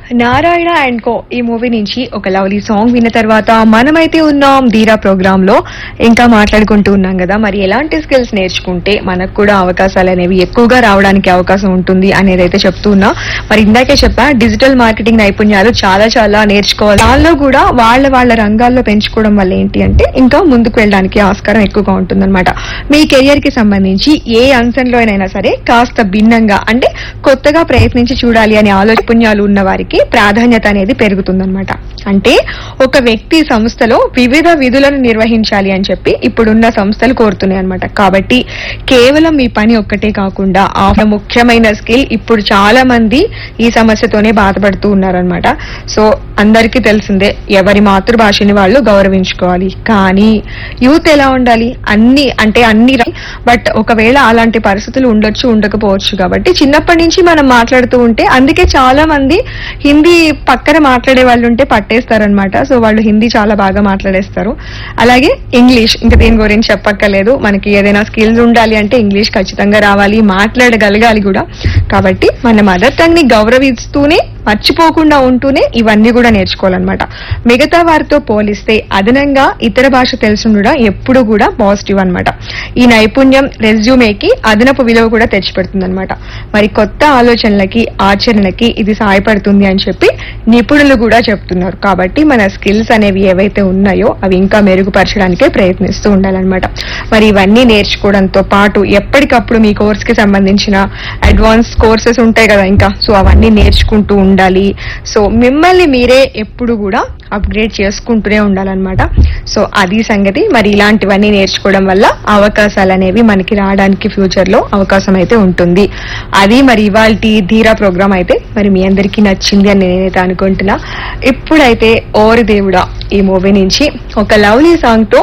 Narayana and co ఈ movie నుంచి ఒక లవ్లీ సాంగ్ విన్న తర్వాత మనమైతే ఉన్నాం ధీరా ప్రోగ్రామ్ లో ఇంకా మాట్లాడుకుంటూ ఉన్నాం కదా మరి ఎలాంటి స్కిల్స్ నేర్చుకుంటే మనకు కూడా అవకాశాలు అనేవి ఎక్కువగా రావడానికి అవకాశం ఉంటుంది అనేది అయితే చెప్తూ ఉన్నా మరి ఇందాకే చెప్పా డిజిటల్ మార్కెటింగ్ నైపుణ్యాలు చాలా చాలా నేర్చుకోవాలి దానిలో కూడా వాళ్ళ వాళ్ళ రంగాల్లో పెంచుకోవడం వల్ల ఏంటి అంటే ఇంకా ముందుకు వెళ్ళడానికి ఆస్కారం ఎక్కువగా ఉంటుందన్నమాట మీ కెరియర్ కి సంబంధించి ఏ అంశంలో అయినా సరే కాస్త భిన్నంగా అంటే కొత్తగా ప్రయత్నించి చూడాలి అనే ఆలోచన పుణ్యాలు ఉన్న వారికి ప్రాధాన్యత అనేది పెరుగుతుందన్నమాట అంటే ఒక వ్యక్తి సంస్థలో వివిధ విధులను నిర్వహించాలి అని చెప్పి ఇప్పుడున్న సంస్థలు కోరుతున్నాయి అనమాట కాబట్టి కేవలం మీ పని ఒక్కటే కాకుండా ఆ ముఖ్యమైన స్కిల్ ఇప్పుడు చాలా మంది ఈ సమస్యతోనే బాధపడుతూ ఉన్నారనమాట సో అందరికీ తెలిసిందే ఎవరి మాతృభాషని వాళ్ళు గౌరవించుకోవాలి కానీ యూత్ ఎలా ఉండాలి అన్ని అంటే అన్ని బట్ ఒకవేళ అలాంటి పరిస్థితులు ఉండొచ్చు ఉండకపోవచ్చు కాబట్టి చిన్నప్పటి నుంచి మనం మాట్లాడుతూ ఉంటే అందుకే చాలా మంది హిందీ పక్కన మాట్లాడే వాళ్ళు ఉంటే పట్టేస్తారనమాట సో వాళ్ళు హిందీ చాలా బాగా మాట్లాడేస్తారు అలాగే ఇంగ్లీష్ ఇంకా దీని గురించి చెప్పక్కర్లేదు మనకి ఏదైనా స్కిల్స్ ఉండాలి అంటే ఇంగ్లీష్ ఖచ్చితంగా రావాలి మాట్లాడగలగాలి కూడా కాబట్టి మన మదర్ టంగ్ ని గౌరవిస్తూనే మర్చిపోకుండా ఉంటూనే ఇవన్నీ కూడా నేర్చుకోవాలన్నమాట మిగతా వారితో పోలిస్తే అదనంగా ఇతర భాష తెలిసి ఉండడం ఎప్పుడు కూడా పాజిటివ్ అన్నమాట ఈ నైపుణ్యం రెజ్యూమేకి అదనపు విలువ కూడా తెచ్చిపెడుతుంది అనమాట మరి కొత్త ఆలోచనలకి ఆచరణకి ఇది సహాయపడుతుంది అని చెప్పి నిపుణులు కూడా చెప్తున్నారు కాబట్టి మన స్కిల్స్ అనేవి ఏవైతే ఉన్నాయో అవి ఇంకా మెరుగుపరచడానికే ప్రయత్నిస్తూ ఉండాలన్నమాట మరి ఇవన్నీ నేర్చుకోవడంతో పాటు ఎప్పటికప్పుడు మీ కోర్స్ కి సంబంధించిన అడ్వాన్స్ కోర్సెస్ ఉంటాయి కదా ఇంకా సో అవన్నీ నేర్చుకుంటూ ఉండాలి సో మిమ్మల్ని మీరే ఎప్పుడు కూడా అప్గ్రేడ్ చేసుకుంటూనే ఉండాలన్నమాట సో అది సంగతి మరి ఇలాంటివన్నీ నేర్చుకోవడం వల్ల అవకాశాలు అనేవి మనకి రావడానికి ఫ్యూచర్ లో అవకాశం అయితే ఉంటుంది అది మరి ఇవాళ ధీరా ప్రోగ్రామ్ అయితే మరి మీ అందరికీ నచ్చింది అని నేనైతే అనుకుంటున్నా ఇప్పుడైతే ఓరి దేవుడా ఈ మూవీ నుంచి ఒక లవ్లీ సాంగ్ తో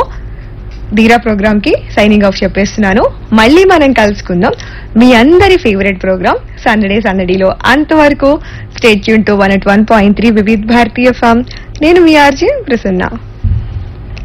ధీరా ప్రోగ్రామ్ కి సైనింగ్ ఆఫ్ చెప్పేస్తున్నాను మళ్ళీ మనం కలుసుకుందాం మీ అందరి ఫేవరెట్ ప్రోగ్రామ్ సందడే సందడిలో అంతవరకు స్టేట్ యూన్ to one eight one point three Vividh Bharatiya FM నేను మీ ఆర్జీ ప్రసన్న